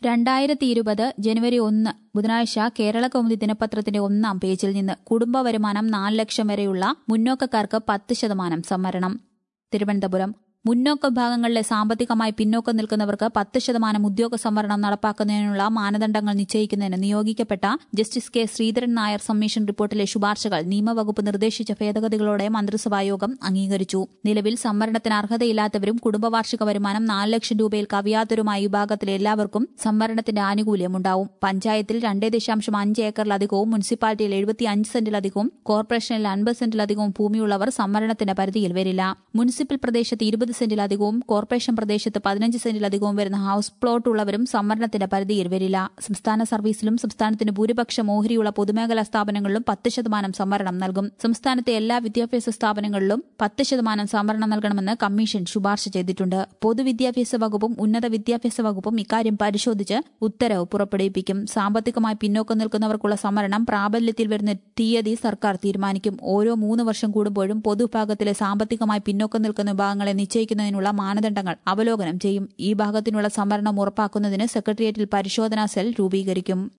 രണ്ടായിരത്തി ഇരുപത് ജനുവരി ഒന്ന് ബുധനാഴ്ച കേരള കൗമുദി ദിനപത്രത്തിന്റെ ഒന്നാം പേജിൽ നിന്ന് കുടുംബ വരുമാനം നാല് ലക്ഷം വരെയുള്ള മുന്നോക്കക്കാർക്ക് പത്ത് ശതമാനം സംവരണം തിരുവനന്തപുരം മുന്നോക്ക വിഭാഗങ്ങളിലെ സാമ്പത്തികമായി പിന്നോക്കം നിൽക്കുന്നവർക്ക് പത്ത് ശതമാനം ഉദ്യോഗ സംവരണം നടപ്പാക്കുന്നതിനുള്ള മാനദണ്ഡങ്ങൾ നിശ്ചയിക്കുന്നതിന് നിയോഗിക്കപ്പെട്ട justice K Sreedharan Nair commission റിപ്പോർട്ടിലെ ശുപാർശകൾ നിയമവകുപ്പ് നിർദ്ദേശിച്ച ഭേദഗതികളോടെ മന്ത്രിസഭായോഗം അംഗീകരിച്ചു നിലവിൽ സംവരണത്തിന് അർഹതയില്ലാത്തവരും കുടുംബവാർഷിക വരുമാനം നാല് ലക്ഷം രൂപയിൽ കവിയാത്തവരുമായ വിഭാഗത്തിലെ എല്ലാവർക്കും സംവരണത്തിന്റെ ആനുകൂല്യമുണ്ടാവും പഞ്ചായത്തിൽ രണ്ടേ ദശാംശം അഞ്ച് ഏക്കറിലധികവും മുനിസിപ്പാലിറ്റിയിൽ എഴുപത്തിയഞ്ച് സെന്റിലധികവും കോർപ്പറേഷനിൽ അൻപത് സെന്റിലധികവും ഭൂമിയുള്ളവർ സംവരണത്തിന്റെ പരിധിയിൽ വരില്ല മുനിസിപ്പൽ പ്രദേശത്ത് ഇരുപത് സെന്റിലധികവും കോർപ്പറേഷൻ പ്രദേശത്ത് പതിനഞ്ച് സെന്റിലധികവും വരുന്ന ഹൌസ് പ്ലോട്ട് ഉള്ളവരും സംവരണത്തിന്റെ പരിധിയിൽ വരില്ല സംസ്ഥാന സർവീസിലും സംസ്ഥാനത്തിന് ഭൂരിപക്ഷം ഓഹരിയുള്ള പൊതുമേഖലാ സ്ഥാപനങ്ങളിലും പത്ത് ശതമാനം സംവരണം നൽകും സംസ്ഥാനത്തെ എല്ലാ വിദ്യാഭ്യാസ സ്ഥാപനങ്ങളിലും പത്ത് ശതമാനം സംവരണം നൽകണമെന്ന് കമ്മീഷൻ ശുപാർശ ചെയ്തിട്ടുണ്ട് പൊതുവിദ്യാഭ്യാസ വകുപ്പും ഉന്നത വിദ്യാഭ്യാസ വകുപ്പും ഇക്കാര്യം പരിശോധിച്ച് ഉത്തരവ് പുറപ്പെടുവിപ്പിക്കും സാമ്പത്തികമായി പിന്നോക്കം നിൽക്കുന്നവർക്കുള്ള സംവരണം പ്രാബല്യത്തിൽ വരുന്ന തീയതി സർക്കാർ തീരുമാനിക്കും ഓരോ മൂന്ന് വർഷം കൂടുമ്പോഴും പൊതുവിഭാഗത്തിലെ സാമ്പത്തികമായി പിന്നോക്കം നിൽക്കുന്ന വിഭാഗങ്ങളെ നിശ്ചയിക്കുന്നതിനുള്ള മാനദണ്ഡങ്ങൾ അവലോകനം ചെയ്യും ഈ ഭാഗത്തിനുള്ള സംവരണം ഉറപ്പാക്കുന്നതിന് സെക്രട്ടേറിയറ്റിൽ പരിശോധനാ സെൽ രൂപീകരിക്കും